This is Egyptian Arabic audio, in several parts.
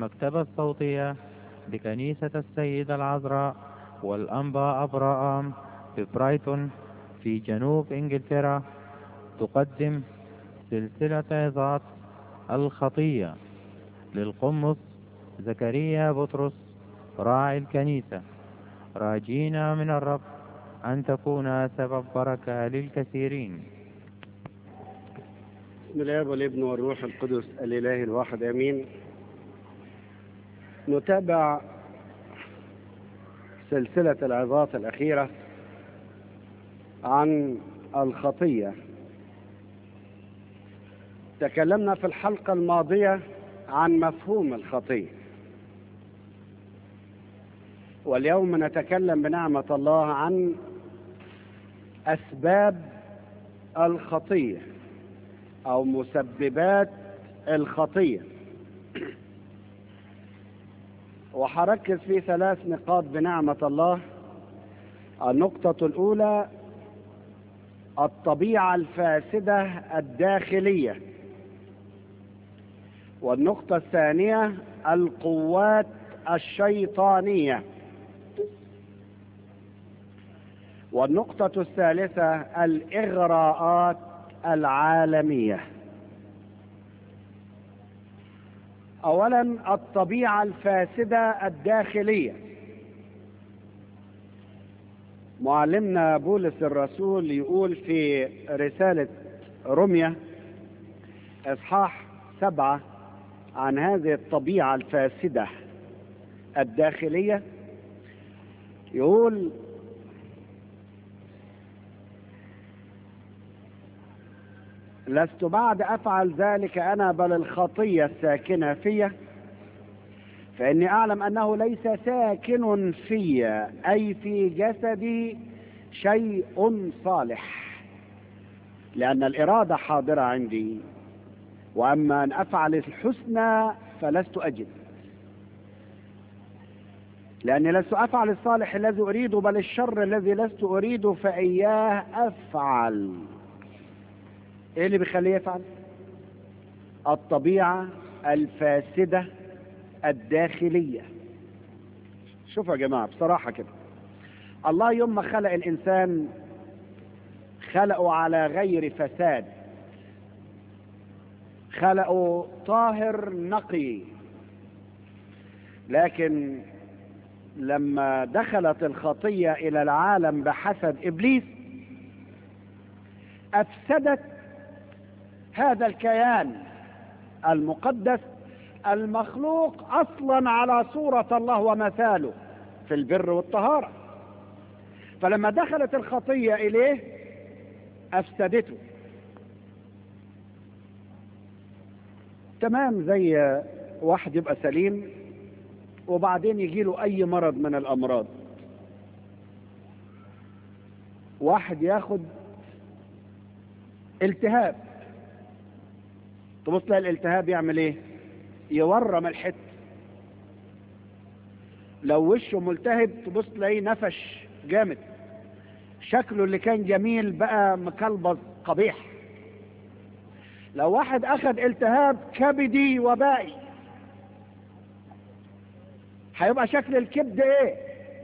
المكتبة الصوتية لكنيسة السيدة العذراء والأنبا أبراهام في برايتون في جنوب إنجلترا تقدم سلسلة عظات الخطية للقمص زكريا بطرس راعي الكنيسة راجينا من الرب أن تكون سبب بركة للكثيرين بسم الله والابن والروح القدس الإله الواحد آمين نتابع سلسلة العظات الأخيرة عن الخطية تكلمنا في الحلقة الماضية عن مفهوم الخطية واليوم نتكلم بنعمة الله عن أسباب الخطية أو مسببات الخطية وحركز في ثلاث نقاط بنعمة الله النقطة الأولى الطبيعة الفاسدة الداخلية والنقطة الثانية القوات الشيطانية والنقطة الثالثة الإغراءات العالمية أولا الطبيعة الفاسدة الداخلية معلمنا بولس الرسول يقول في رسالة رمية إصحاح سبعة عن هذه الطبيعة الفاسدة الداخلية يقول لست بعد أفعل ذلك أنا بل الخطية الساكنة في فإني أعلم أنه ليس ساكن في أي في جسدي شيء صالح لأن الإرادة حاضرة عندي وأما أن أفعل الحسنى فلست أجد لأني لست أفعل الصالح الذي أريده بل الشر الذي لست أريده فإياه أفعل ايه اللي بيخليه يفعل الطبيعة الفاسدة الداخلية شوفوا يا جماعة بصراحة كده الله يوم ما خلق الإنسان خلقه على غير فساد خلقه طاهر نقي لكن لما دخلت الخطية إلى العالم بحسب إبليس أفسدت هذا الكيان المقدس المخلوق اصلا على صورة الله ومثاله في البر والطهارة فلما دخلت الخطية اليه افسدته تمام زي واحد يبقى سليم وبعدين يجيله اي مرض من الامراض واحد ياخد التهاب تبص تلاقي الالتهاب يعمل ايه يورم الحته لو وشه ملتهب تبص تلاقيه نفش جامد شكله اللي كان جميل بقى مكلبز قبيح لو واحد اخذ التهاب كبدي وبائي هيبقى شكل الكبد ايه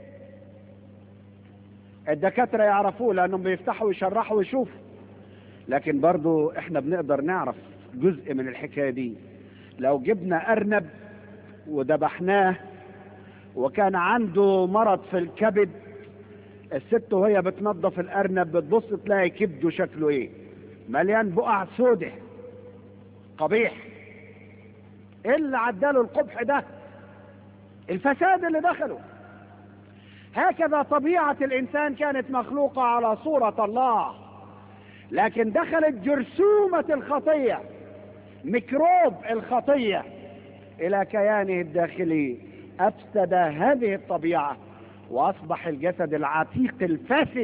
الدكاتره يعرفوه لانهم بيفتحوا ويشرحوا ويشوفوا لكن برضو احنا بنقدر نعرف جزء من الحكاية دي لو جبنا أرنب وذبحناه وكان عنده مرض في الكبد الست وهي بتنظف الأرنب بتبص تلاقي كبده شكله ايه مليان بقع سودة قبيح ايه اللي عداله القبح ده الفساد اللي دخله هكذا طبيعة الإنسان كانت مخلوقة على صورة الله لكن دخلت جرثومة الخطية ميكروب الخطية إلى كيانه الداخلي أفسد هذه الطبيعة وأصبح الجسد العتيق الفاسد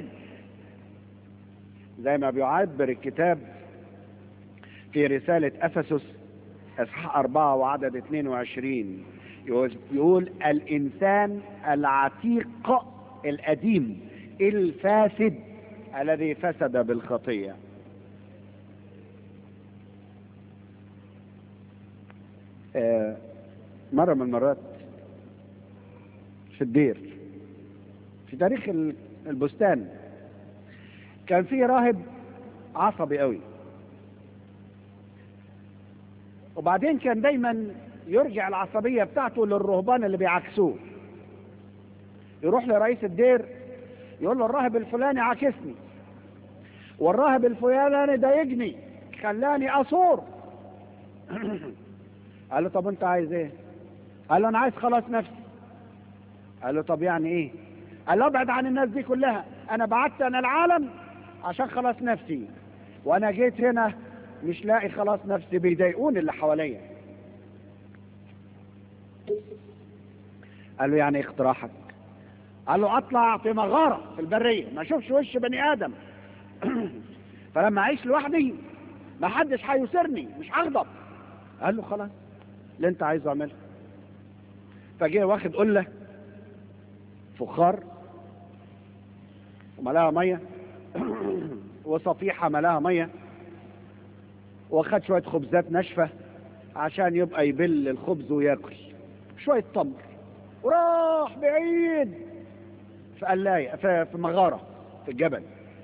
زي ما بيعبر الكتاب في رسالة أفسس إصحاح أربعة وعدد 22 يقول الإنسان العتيق القديم الفاسد الذي فسد بالخطية آه مرة من المرات في الدير في تاريخ ال- البستان كان في راهب عصبي قوي وبعدين كان دايما يرجع العصبية بتاعته للرهبان اللي بيعكسوه يروح لرئيس الدير يقول له الراهب الفلاني عاكسني والراهب الفلاني ضايقني خلاني اصور قال له طب انت عايز ايه قال له انا عايز خلاص نفسي قال له طب يعني ايه قال له ابعد عن الناس دي كلها انا بعدت انا العالم عشان خلاص نفسي وانا جيت هنا مش لاقي خلاص نفسي بيضايقوني اللي حواليا قال له يعني ايه اقتراحك قال له اطلع في مغاره في البريه ما اشوفش وش بني ادم فلما اعيش لوحدي ما حدش هيسرني مش هغضب قال له خلاص اللي انت عايزه اعمله فجه واخد قله فخار وملاها ميه وصفيحه ملاها ميه واخد شويه خبزات ناشفه عشان يبقى يبل الخبز وياكل شويه تمر وراح بعيد في قلاية في في مغارة في الجبل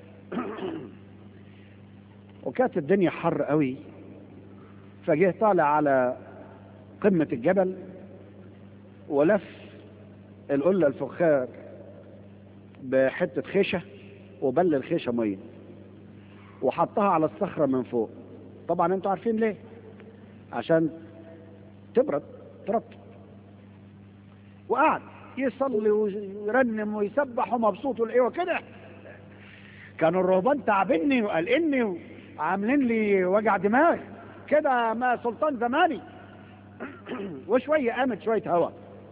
وكانت الدنيا حر قوي فجه طالع على قمة الجبل ولف القلة الفخار بحتة خيشة وبل الخيشة مية وحطها على الصخرة من فوق طبعا انتوا عارفين ليه عشان تبرد ترطب وقعد يصلي ويرنم ويسبح ومبسوط والايه وكده كانوا الرهبان تعبني وقلقني وعاملين لي وجع دماغ كده ما سلطان زماني وشويه قامت شويه هوا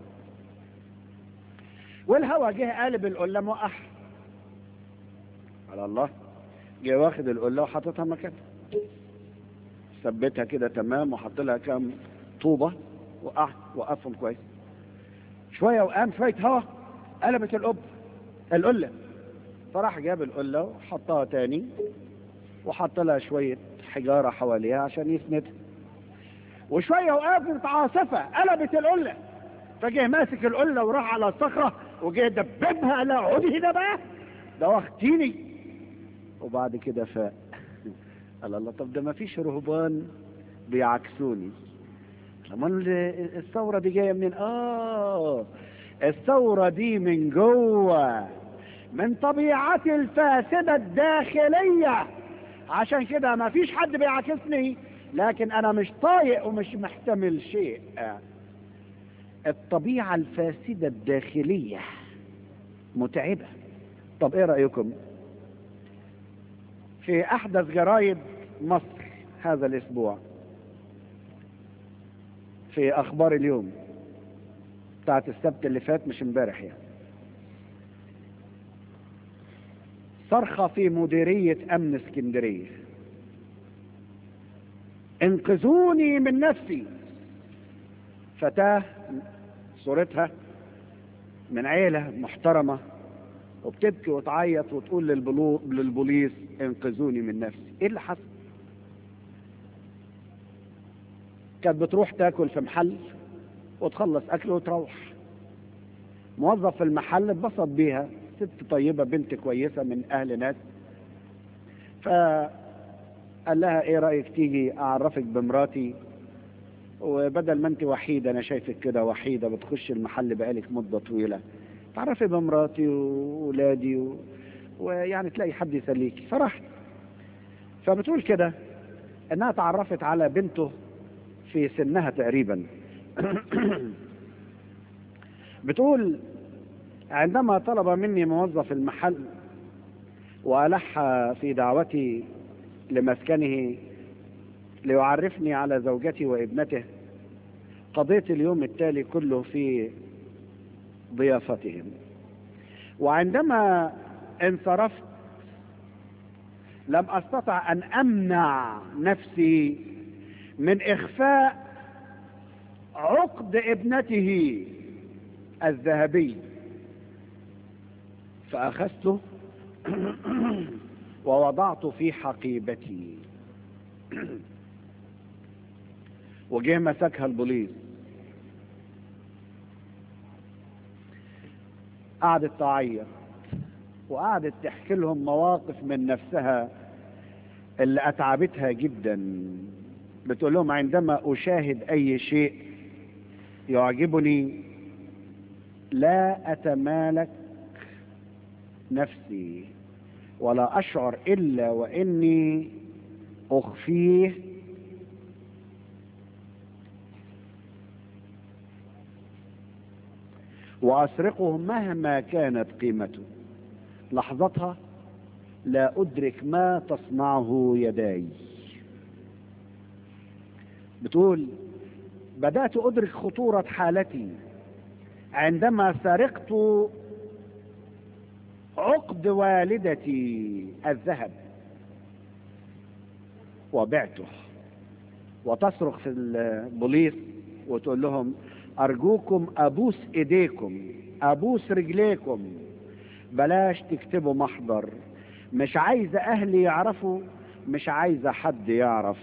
والهوا جه قالب القله موقعها على الله جه واخد القله وحاططها مكانها ثبتها كده تمام وحط لها كام طوبه وقع وقفهم كويس شويه وقام شويه هوا قلبت القب القله فراح جاب القله وحطها تاني وحط لها شويه حجاره حواليها عشان يسندها وشويه وقفت عاصفه قلبت القله فجه ماسك القله وراح على الصخره وجه دببها قال لها اقعدي هنا بقى ده واخديني وبعد كده فاق قال الله طب ده ما فيش رهبان بيعكسوني امال الثوره دي جايه منين اه الثوره دي من جوه من طبيعتي الفاسده الداخليه عشان كده ما فيش حد بيعاكسني لكن انا مش طايق ومش محتمل شيء الطبيعه الفاسده الداخليه متعبه طب ايه رايكم في احدث جرايد مصر هذا الاسبوع في اخبار اليوم بتاعت السبت اللي فات مش امبارح يعني صرخة في مديرية امن اسكندرية انقذوني من نفسي فتاة صورتها من عيلة محترمة وبتبكي وتعيط وتقول للبلو... للبوليس انقذوني من نفسي ايه اللي حصل كانت بتروح تاكل في محل وتخلص اكل وتروح موظف في المحل اتبسط بيها ست طيبة بنت كويسة من اهل ناس فقال لها ايه رأيك تيجي اعرفك بمراتي وبدل ما انت وحيدة انا شايفك كده وحيدة بتخش المحل بقالك مدة طويلة تعرفي بمراتي وولادي و... ويعني تلاقي حد يسليكي فرحت فبتقول كده انها تعرفت على بنته في سنها تقريبا بتقول عندما طلب مني موظف المحل وألح في دعوتي لمسكنه ليعرفني على زوجتي وابنته قضيت اليوم التالي كله في ضيافتهم وعندما انصرفت لم استطع ان امنع نفسي من اخفاء عقد ابنته الذهبي فاخذته ووضعته في حقيبتي وجه مسكها البوليس قعدت تعيط وقعدت تحكي لهم مواقف من نفسها اللي اتعبتها جدا بتقول لهم عندما اشاهد اي شيء يعجبني لا اتمالك نفسي ولا اشعر الا واني اخفيه واسرقه مهما كانت قيمته لحظتها لا ادرك ما تصنعه يداي بتقول بدات ادرك خطوره حالتي عندما سرقت عقد والدتي الذهب وبعته وتصرخ في البوليس وتقول لهم ارجوكم ابوس ايديكم ابوس رجليكم بلاش تكتبوا محضر مش عايزه اهلي يعرفوا مش عايزه حد يعرف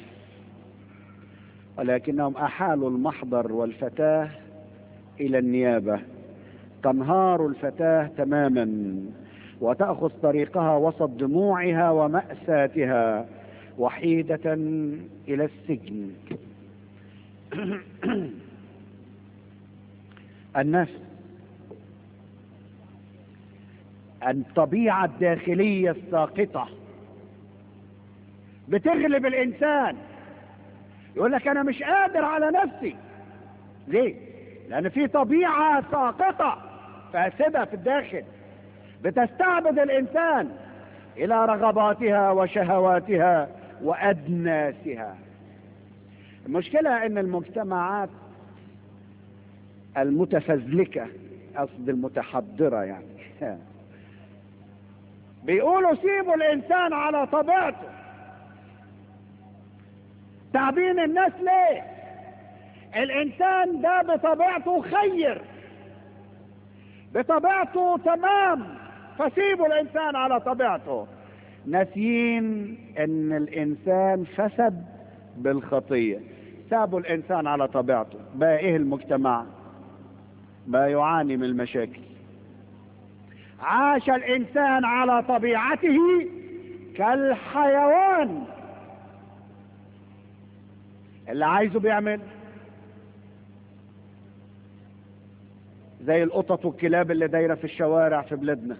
ولكنهم احالوا المحضر والفتاه الى النيابه تنهار الفتاه تماما وتاخذ طريقها وسط دموعها وماساتها وحيده الى السجن النفس الطبيعة الداخلية الساقطة بتغلب الإنسان يقول لك أنا مش قادر على نفسي ليه؟ لأن في طبيعة ساقطة فاسدة في الداخل بتستعبد الإنسان إلى رغباتها وشهواتها وأدناسها المشكلة أن المجتمعات المتفزلكة قصد المتحضرة يعني بيقولوا سيبوا الإنسان على طبيعته تعبين الناس ليه الإنسان ده بطبيعته خير بطبيعته تمام فسيبوا الإنسان على طبيعته ناسيين ان الانسان فسد بالخطيه سابوا الانسان على طبيعته بقى ايه المجتمع بقى يعاني من المشاكل عاش الانسان على طبيعته كالحيوان اللي عايزه بيعمل زي القطط والكلاب اللي دايره في الشوارع في بلادنا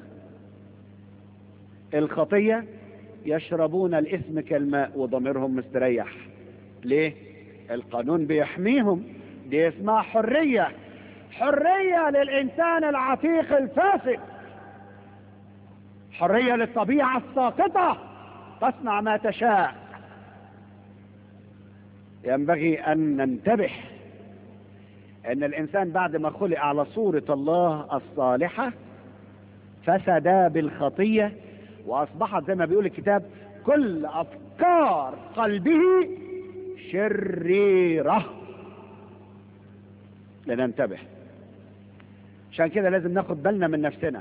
الخطيه يشربون الاثم كالماء وضميرهم مستريح ليه القانون بيحميهم دي اسمها حريه حريه للانسان العتيق الفاسد حريه للطبيعه الساقطه تصنع ما تشاء ينبغي ان ننتبه ان الانسان بعد ما خلق على صوره الله الصالحه فسد بالخطيه واصبحت زي ما بيقول الكتاب كل افكار قلبه شريره لننتبه عشان كده لازم ناخد بالنا من نفسنا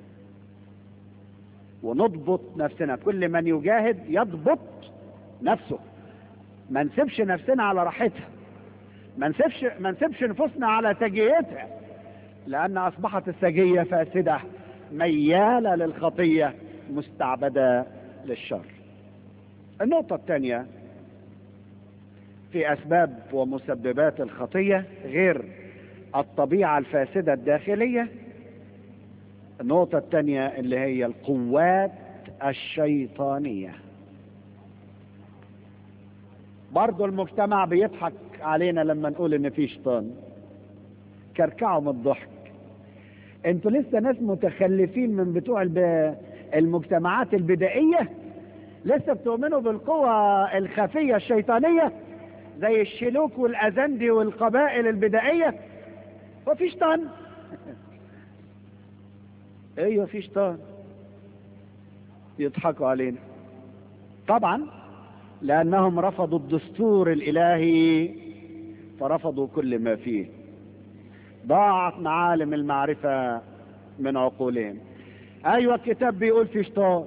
ونضبط نفسنا كل من يجاهد يضبط نفسه ما نسيبش نفسنا على راحتها ما نسيبش ما نسيبش نفوسنا على سجيتها لان اصبحت السجيه فاسده مياله للخطيه مستعبده للشر النقطه الثانيه في اسباب ومسببات الخطيه غير الطبيعه الفاسده الداخليه النقطه الثانيه اللي هي القوات الشيطانيه برضو المجتمع بيضحك علينا لما نقول ان في شيطان كركعوا من الضحك انتوا لسه ناس متخلفين من بتوع الب... المجتمعات البدائية لسه بتؤمنوا بالقوى الخفية الشيطانية زي الشلوك والأزندي والقبائل البدائية وفي شيطان ايوه في شيطان يضحكوا علينا طبعا لأنهم رفضوا الدستور الإلهي فرفضوا كل ما فيه ضاعت معالم المعرفة من عقولهم أيوة الكتاب بيقول في شيطان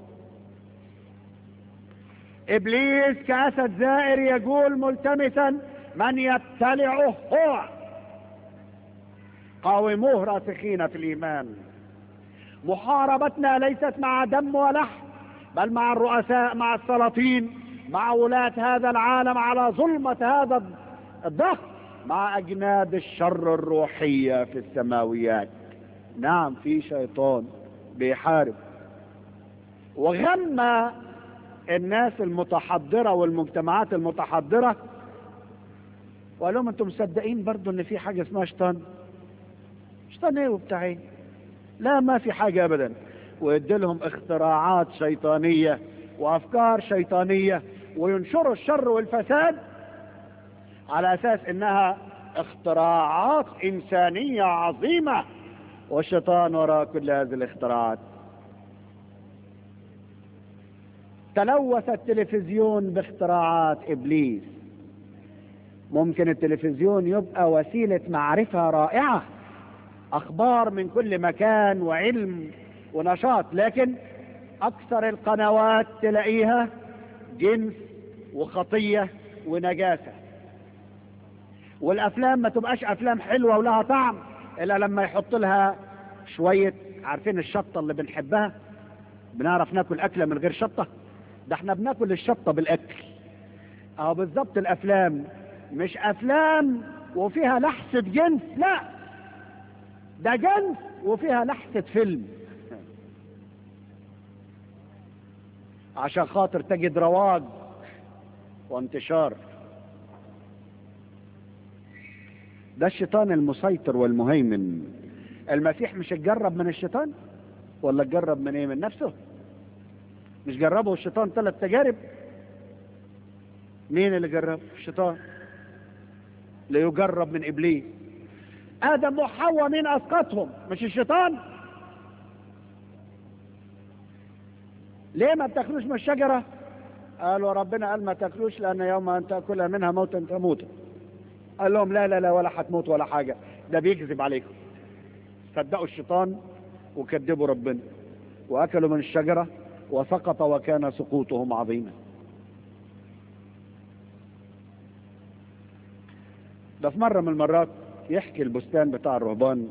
إبليس كأسد زائر يقول ملتمسا من يبتلعه هو قاوموه راسخين في الإيمان محاربتنا ليست مع دم ولحم بل مع الرؤساء مع السلاطين مع ولاة هذا العالم على ظلمة هذا الضغط مع أجناد الشر الروحية في السماويات نعم في شيطان بيحارب وغمى الناس المتحضرة والمجتمعات المتحضرة وقال لهم انتم مصدقين برضو ان في حاجة اسمها شيطان شيطان ايه وبتاع ايه لا ما في حاجة ابدا ويدي لهم اختراعات شيطانية وافكار شيطانية وينشروا الشر والفساد على اساس انها اختراعات انسانية عظيمة والشيطان وراء كل هذه الاختراعات تلوث التلفزيون باختراعات ابليس ممكن التلفزيون يبقى وسيلة معرفة رائعة اخبار من كل مكان وعلم ونشاط لكن اكثر القنوات تلاقيها جنس وخطية ونجاسة والافلام ما تبقاش افلام حلوة ولها طعم الا لما يحط لها شوية عارفين الشطة اللي بنحبها بنعرف ناكل اكلة من غير شطة ده احنا بناكل الشطة بالاكل اهو بالظبط الافلام مش افلام وفيها لحسة جنس لا ده جنس وفيها لحسة فيلم عشان خاطر تجد رواج وانتشار ده الشيطان المسيطر والمهيمن المسيح مش اتجرب من الشيطان ولا اتجرب من ايه من نفسه مش جربه الشيطان ثلاث تجارب مين اللي جرب الشيطان ليجرب من ابليس ادم وحواء مين اسقطهم مش الشيطان ليه ما بتاكلوش من الشجره قالوا ربنا قال ما تاكلوش لان يوم ان تاكلها منها موتا تموت قال لهم لا لا لا ولا هتموت ولا حاجه ده بيكذب عليكم صدقوا الشيطان وكذبوا ربنا واكلوا من الشجره وسقط وكان سقوطهم عظيما ده في مرة من المرات يحكي البستان بتاع الرهبان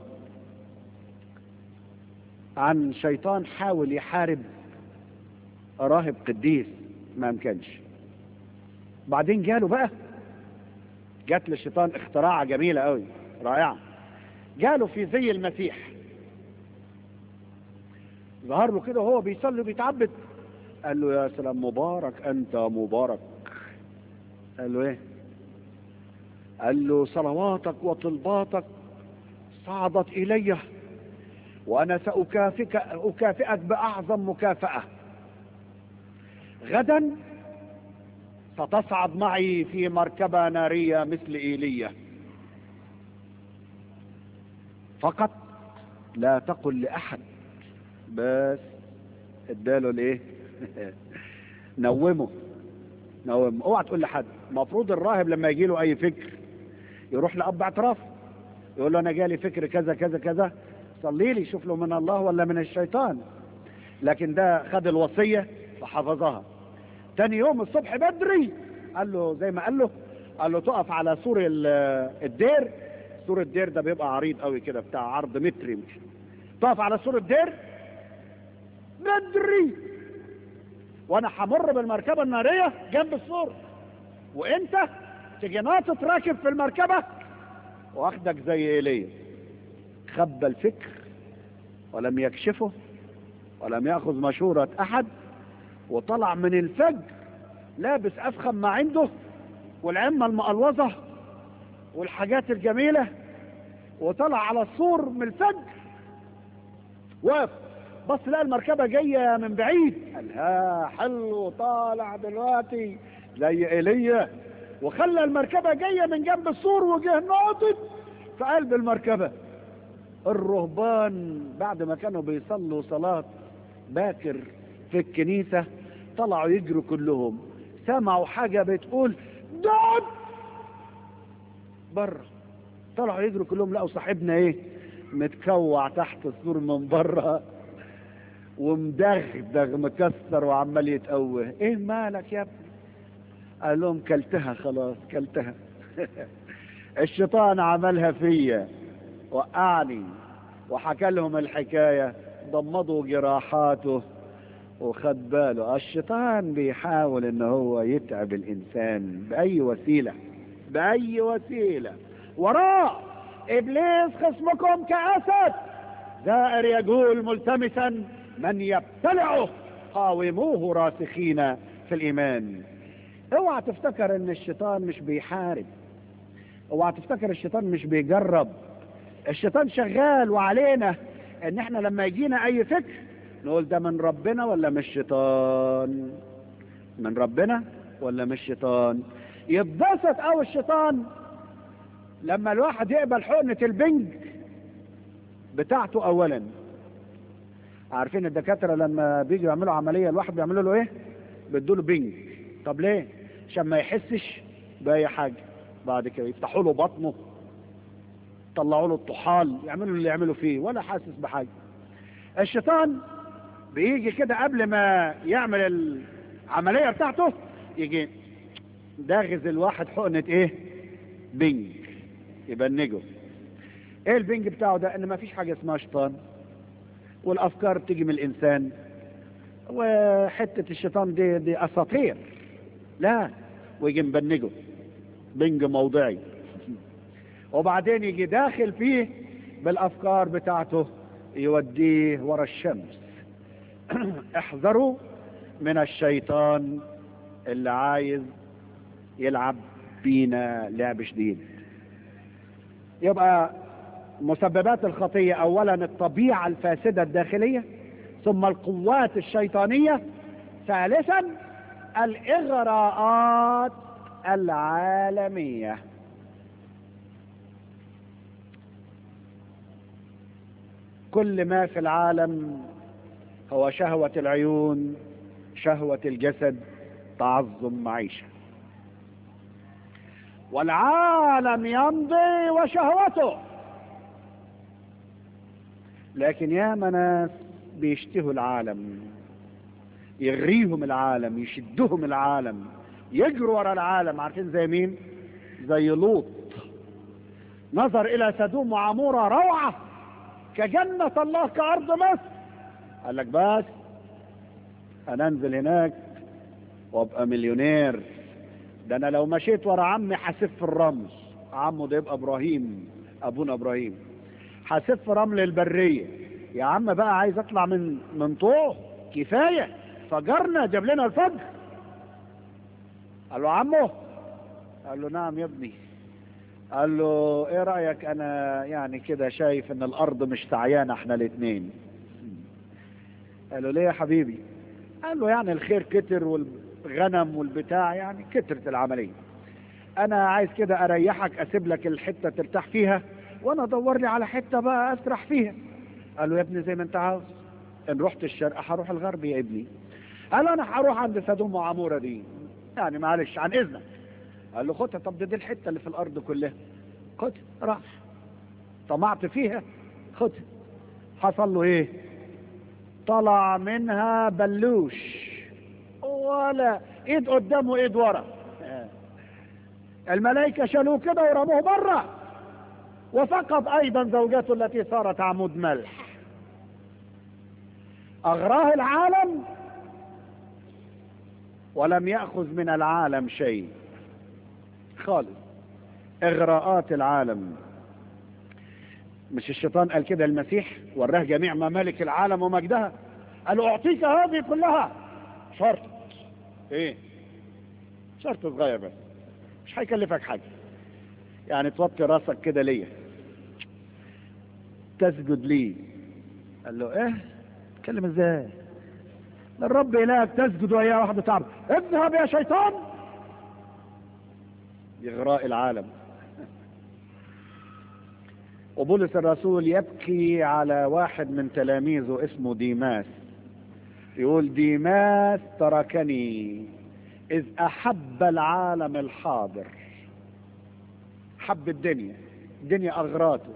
عن شيطان حاول يحارب راهب قديس ما امكنش بعدين جاله بقى جات للشيطان اختراعة جميلة قوي رائعة جاله في زي المسيح ظهر له كده وهو بيصلي وبيتعبد قال له يا سلام مبارك انت مبارك قال له ايه قال له صلواتك وطلباتك صعدت الي وانا ساكافئك اكافئك باعظم مكافاه غدا ستصعد معي في مركبه ناريه مثل ايليا فقط لا تقل لاحد بس اداله الايه نومه نومه اوعى تقول لحد المفروض الراهب لما يجي له اي فكر يروح لاب اعتراف يقول له انا جالي فكر كذا كذا كذا صلي لي شوف له من الله ولا من الشيطان لكن ده خد الوصيه فحفظها تاني يوم الصبح بدري قال له زي ما قال له قال له تقف على سور الدير سور الدير ده بيبقى عريض قوي كده بتاع عرض متر يمكن تقف على سور الدير بدري وانا همر بالمركبه الناريه جنب السور وانت تيجي ناطط راكب في المركبه واخدك زي ايليا خبى الفكر ولم يكشفه ولم ياخذ مشوره احد وطلع من الفجر لابس افخم ما عنده والعمه المقلوظه والحاجات الجميله وطلع على السور من الفجر وقف بص لقى المركبه جايه من بعيد قال ها حلو طالع دلوقتي زي ايليا وخلى المركبه جايه من جنب السور وجه ناطط في قلب المركبه الرهبان بعد ما كانوا بيصلوا صلاه باكر في الكنيسه طلعوا يجروا كلهم سمعوا حاجه بتقول دود بره طلعوا يجروا كلهم لقوا صاحبنا ايه متكوع تحت السور من بره ومدغدغ مكسر وعمال يتقوه ايه مالك يا ابني قال لهم كلتها خلاص كلتها الشيطان عملها فيا وقعني وحكى لهم الحكايه ضمدوا جراحاته وخد باله الشيطان بيحاول ان هو يتعب الانسان باي وسيله باي وسيله وراه ابليس خصمكم كاسد زائر يقول ملتمسا من يبتلعه قاوموه راسخين في الايمان اوعى تفتكر ان الشيطان مش بيحارب اوعى تفتكر الشيطان مش بيجرب الشيطان شغال وعلينا ان احنا لما يجينا اي فكر نقول ده من ربنا ولا مش شيطان من ربنا ولا مش شيطان يتبسط او الشيطان لما الواحد يقبل حقنة البنج بتاعته اولا عارفين الدكاترة لما بيجوا يعملوا عملية الواحد بيعملوا له ايه بيدوا بنج طب ليه عشان ما يحسش بأي حاجة بعد كده يفتحوا له بطنه يطلعوا له الطحال يعملوا اللي يعملوا فيه ولا حاسس بحاجة الشيطان بيجي كده قبل ما يعمل العملية بتاعته يجي داغز الواحد حقنة ايه بنج يبنجه ايه البنج بتاعه ده ان ما فيش حاجة اسمها شيطان والافكار بتيجي من الانسان وحتة الشيطان دي دي اساطير لا ويجي مبنجه بنج موضعي وبعدين يجي داخل فيه بالافكار بتاعته يوديه ورا الشمس احذروا من الشيطان اللي عايز يلعب بينا لعب شديد يبقى مسببات الخطية اولا الطبيعة الفاسدة الداخلية ثم القوات الشيطانية ثالثا الاغراءات العالمية كل ما في العالم هو شهوة العيون شهوة الجسد تعظم معيشة والعالم يمضي وشهوته لكن يا ناس بيشتهوا العالم يغريهم العالم يشدهم العالم يجروا ورا العالم عارفين زي مين زي لوط نظر الى سدوم وعمورة روعة كجنة الله كأرض مصر قال لك بس انا انزل هناك وابقى مليونير ده انا لو مشيت ورا عمي حسف الرمل عمه ده يبقى ابراهيم ابونا ابراهيم حسف رمل البرية يا عم بقى عايز اطلع من من طوع كفاية فجرنا جاب لنا الفجر قال له عمه قال له نعم يا ابني قال له ايه رأيك انا يعني كده شايف ان الارض مش تعيانة احنا الاثنين قال له ليه يا حبيبي قال له يعني الخير كتر والغنم والبتاع يعني كترت العملية انا عايز كده اريحك اسيب لك الحتة ترتاح فيها وانا ادور لي على حتة بقى اسرح فيها قال له يا ابني زي ما انت عاوز ان رحت الشرق هروح الغرب يا ابني قال له انا هروح عند سدوم وعمورة دي يعني معلش عن اذنك قال له خدها طب دي, دي الحتة اللي في الارض كلها خدها راح طمعت فيها خدها حصل له ايه طلع منها بلوش ولا ايد قدام وايد ورا الملائكة شالوه كده ورموه بره وفقد ايضا زوجته التي صارت عمود ملح اغراه العالم ولم يأخذ من العالم شيء خالص اغراءات العالم مش الشيطان قال كده المسيح وراه جميع ممالك العالم ومجدها قال له اعطيك هذه كلها شرط ايه شرط صغير بس مش هيكلفك حاجة يعني توطي راسك كده ليا تسجد لي قال له ايه تكلم ازاي الرب الهك تسجد وهي واحدة تعب اذهب يا شيطان إغراء العالم وبولس الرسول يبكي على واحد من تلاميذه اسمه ديماس يقول ديماس تركني إذ أحب العالم الحاضر حب الدنيا الدنيا أغراته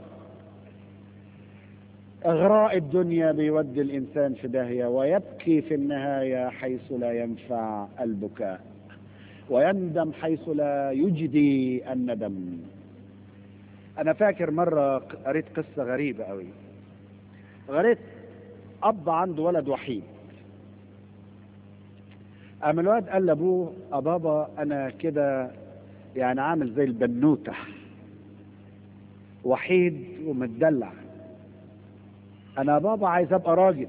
إغراء الدنيا بيودي الإنسان في داهية ويبكي في النهاية حيث لا ينفع البكاء ويندم حيث لا يجدي الندم أنا فاكر مرة قريت قصة غريبة أوي قريت اب عنده ولد وحيد قام الواد قال لابوه يا بابا انا كده يعني عامل زي البنوته وحيد ومتدلع انا يا بابا عايز ابقى راجل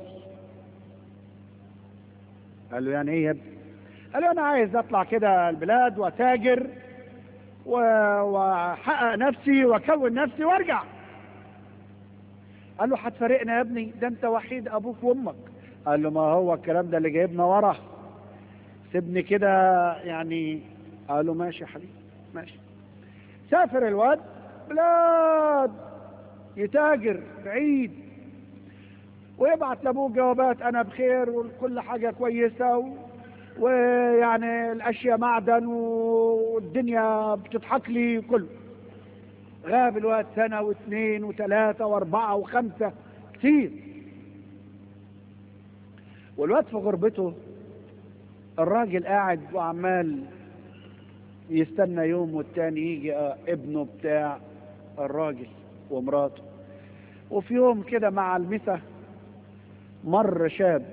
قال له يعني ايه يا ابني قال له انا عايز اطلع كده البلاد واتاجر و- واحقق نفسي واكون نفسي وارجع قال له هتفارقنا يا ابني ده انت وحيد ابوك وامك قال له ما هو الكلام ده اللي جايبنا ورا سيبني كده يعني قال له ماشي يا حبيبي ماشي سافر الواد بلاد يتاجر بعيد ويبعت لابوه جوابات انا بخير وكل حاجه كويسه و... ويعني الاشياء معدن والدنيا بتضحك لي كله غاب الواد سنه واثنين وثلاثه واربعه وخمسه كتير والواد في غربته الراجل قاعد وعمال يستنى يوم والتاني يجي آه، ابنه بتاع الراجل ومراته وفي يوم كده مع المسا مر شاب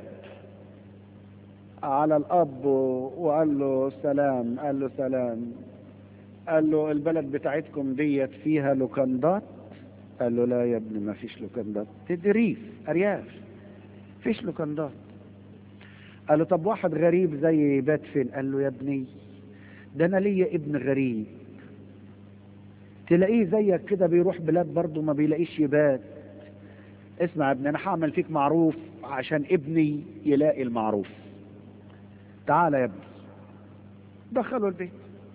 على الاب وقال له سلام قال له سلام قال له البلد بتاعتكم ديت فيها لوكندات قال له لا يا ابني ما فيش لوكندات تدريف ارياف فيش لوكندات قال له طب واحد غريب زي يبات فين قال له يا ابني ده انا ليا ابن غريب تلاقيه زيك كده بيروح بلاد برضه ما بيلاقيش يبات اسمع يا ابني انا هعمل فيك معروف عشان ابني يلاقي المعروف تعالى يا ابني دخله البيت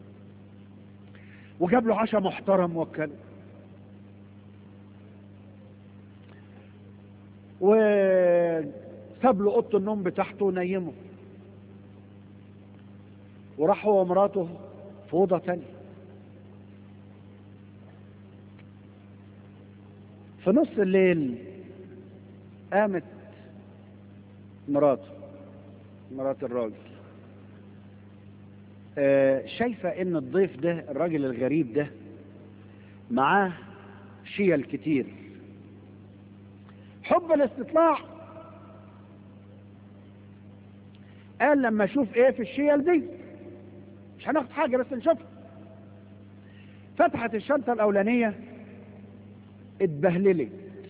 وجاب له عشاء محترم وكله وساب له اوضه النوم بتاعته ونيمه وراح هو ومراته في اوضه تانية في نص الليل قامت مراته مرات الراجل آه، شايفة ان الضيف ده الراجل الغريب ده معاه شيل كتير حب الاستطلاع قال لما اشوف ايه في الشيل دي مش هناخد حاجة بس نشوفها فتحت الشنطة الاولانية اتبهللت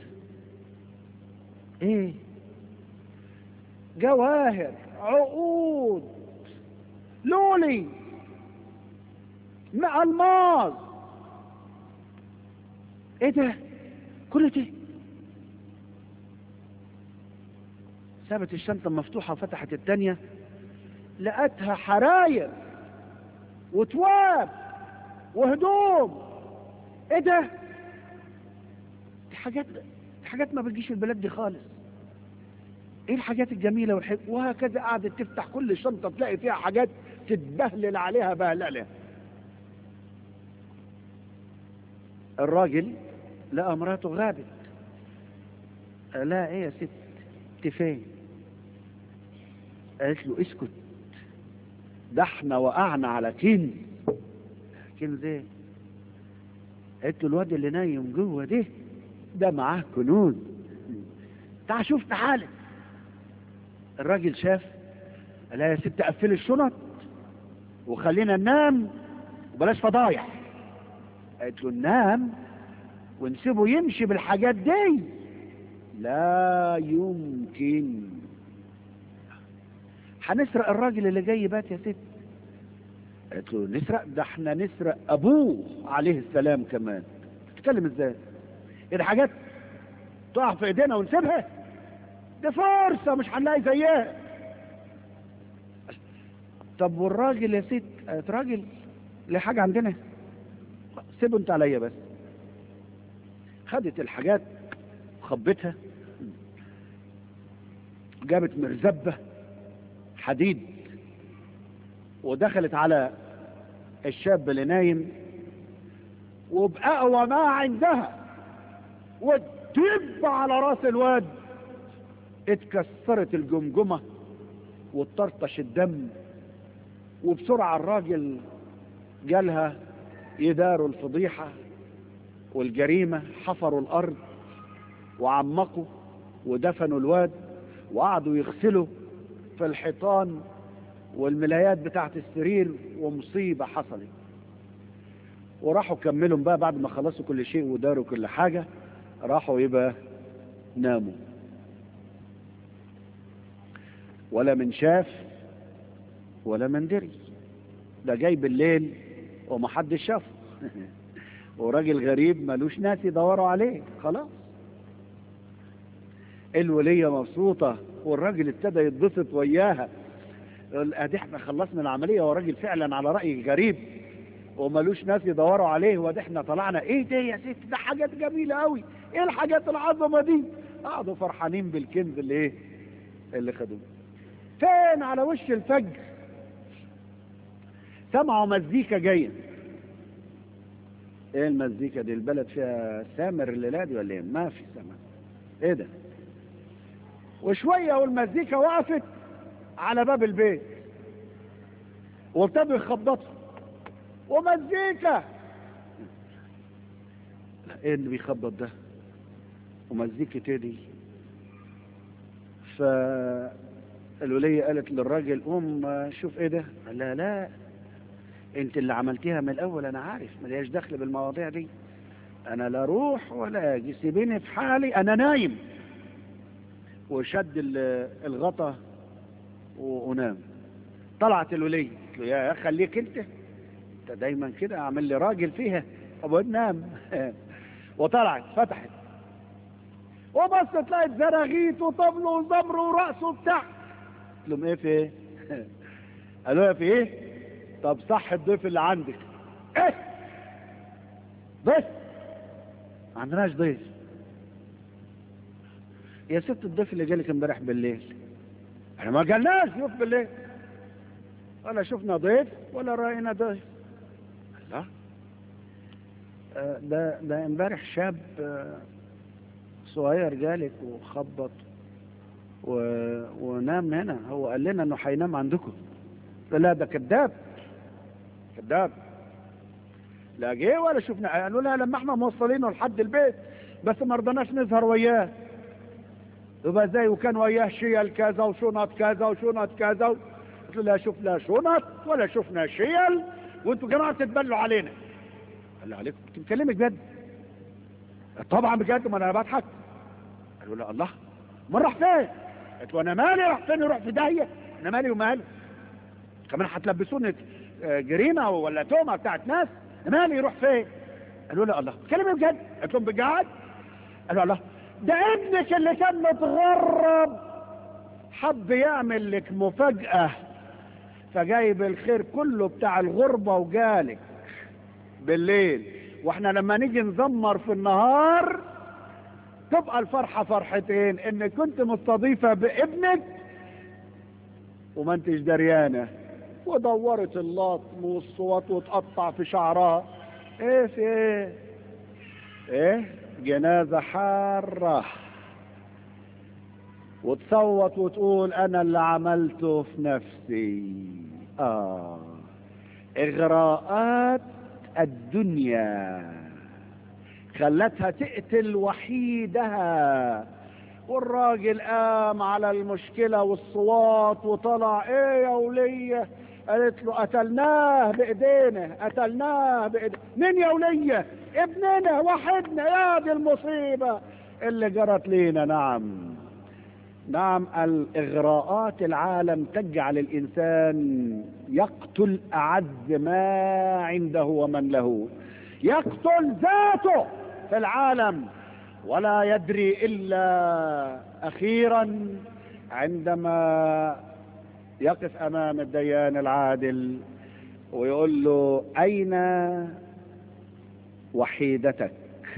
ايه جواهر عقود لولي مع الماظ ايه ده كل ده سابت الشنطة مفتوحة وفتحت التانية لقتها حراير وتواب وهدوم ايه ده دي حاجات دي حاجات ما بتجيش البلاد دي خالص ايه الحاجات الجميله والحب وهكذا قعدت تفتح كل شنطه تلاقي فيها حاجات تتبهلل عليها بهلله الراجل لقى مراته غابت قال لها ايه يا ست انت فين قالت له اسكت ده احنا وقعنا على كنز كنز ايه قالت له الواد اللي نايم جوه ده ده معاه كنوز تعال شوف تعالى الراجل شاف قال لها يا ست قفلي الشنط وخلينا ننام وبلاش فضايح قالت له ننام ونسيبه يمشي بالحاجات دي لا يمكن هنسرق الراجل اللي جاي بات يا ست قالت له نسرق ده احنا نسرق ابوه عليه السلام كمان تتكلم ازاي ايه ده حاجات تقع في ايدينا ونسيبها ده فرصة مش هنلاقي زيها طب والراجل يا ست قالت راجل ليه حاجة عندنا سيبه انت عليا بس خدت الحاجات خبتها جابت مرزبة حديد ودخلت على الشاب اللي نايم وبأقوى ما عندها وتدب على راس الواد اتكسرت الجمجمة وطرطش الدم وبسرعة الراجل جالها يداروا الفضيحة والجريمة حفروا الأرض وعمقوا ودفنوا الواد وقعدوا يغسلوا في الحيطان والملايات بتاعت السرير ومصيبة حصلت وراحوا كملوا بقى بعد ما خلصوا كل شيء وداروا كل حاجة راحوا يبقى ناموا ولا من شاف ولا من دري ده جاي بالليل ومحدش شافه وراجل غريب ملوش ناس يدوروا عليه خلاص الولية مبسوطة والراجل ابتدى يتبسط وياها يقول ادي احنا خلصنا العملية وراجل فعلا على رأي غريب وملوش ناس يدوروا عليه وادي احنا طلعنا ايه ده يا ست ده حاجات جميلة قوي ايه الحاجات العظمة دي قعدوا فرحانين بالكنز اللي ايه اللي خدوه فين على وش الفجر سمعوا مزيكا جايه ايه المزيكا دي البلد فيها سامر الليله دي ولا ايه ما في سامر ايه ده وشويه والمزيكا وقفت على باب البيت وابتدوا يخبطوا ومزيكا لا ايه اللي بيخبط ده ومزيكة ايه دي فالولية قالت للراجل قوم شوف ايه ده قال لها لا انت اللي عملتيها من الاول انا عارف ملياش دخل بالمواضيع دي انا لا اروح ولا اجي سيبيني في حالي انا نايم وشد ال- الغطا و- ونام طلعت الولية قلت له يا خليك انت انت دايما كده اعمل لي راجل فيها ابو نام وطلعت فتحت وبصت لقيت زراغيت وطبل وزمر ورقص وبتاع قلت لهم ايه في ايه قالوا لها في ايه طب صح الضيف اللي عندك ايه ضيف ما عندناش ضيف يا ست الضيف اللي جالك امبارح بالليل احنا ما جالناش ضيوف بالليل ولا شفنا ضيف ولا راينا ضيف لا آه، ده ده امبارح شاب آه، صغير جالك وخبط و... ونام هنا هو قال لنا انه هينام عندكم لا ده كذاب كذاب لا جه ولا شفنا قالوا لها لما احنا موصلينه لحد البيت بس ما رضناش نظهر وياه يبقى ازاي وكان وياه شيل كذا وشنط كذا وشنط كذا قلت له لا شفنا شنط ولا شفنا شيل وانتوا جماعه تتبلوا علينا قال لي عليكم كنت بكلمك جد طبعا بجد ما انا بضحك قالوا لا الله ما راح فين قلت له انا مالي راح فين يروح في داهيه انا مالي ومالي كمان هتلبسوني آه، جريمه ولا تهمه بتاعت ناس أنا مالي يروح فين قالوا لا الله كلمه بجد قلت لهم بجد قالوا الله ده ابنك اللي كان متغرب حب يعمل لك مفاجاه فجايب الخير كله بتاع الغربه وجالك بالليل واحنا لما نيجي نزمر في النهار تبقى الفرحة فرحتين ان كنت مستضيفة بابنك وما انتش دريانة ودورت اللطم والصوت وتقطع في شعرها ايه في ايه ايه جنازة حارة وتصوت وتقول انا اللي عملته في نفسي اه اغراءات الدنيا خلتها تقتل وحيدها والراجل قام على المشكلة والصوات وطلع ايه يا ولية قالت له قتلناه بايدينا قتلناه بايدينا مين يا ولية ابننا وحدنا يا دي المصيبة اللي جرت لينا نعم نعم الإغراءات العالم تجعل الإنسان يقتل أعز ما عنده ومن له يقتل ذاته في العالم ولا يدري إلا أخيرا عندما يقف أمام الديان العادل ويقول له أين وحيدتك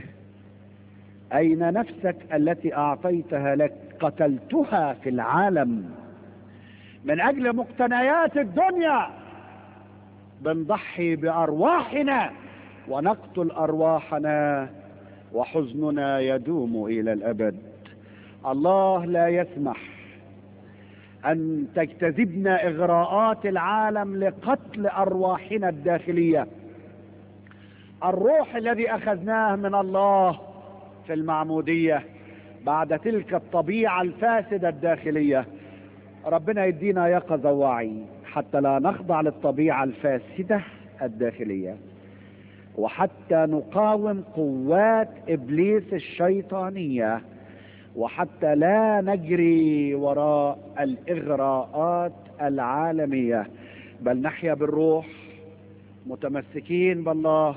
أين نفسك التي أعطيتها لك قتلتها في العالم من أجل مقتنيات الدنيا بنضحي بأرواحنا ونقتل أرواحنا وحزننا يدوم إلى الأبد الله لا يسمح أن تجتذبنا إغراءات العالم لقتل أرواحنا الداخلية الروح الذي أخذناه من الله في المعمودية بعد تلك الطبيعة الفاسدة الداخلية ربنا يدينا يقظة ووعي حتى لا نخضع للطبيعة الفاسدة الداخلية وحتى نقاوم قوات ابليس الشيطانيه وحتى لا نجري وراء الاغراءات العالميه بل نحيا بالروح متمسكين بالله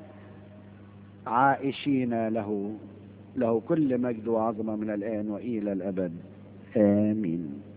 عائشين له له كل مجد وعظمه من الان والى الابد امين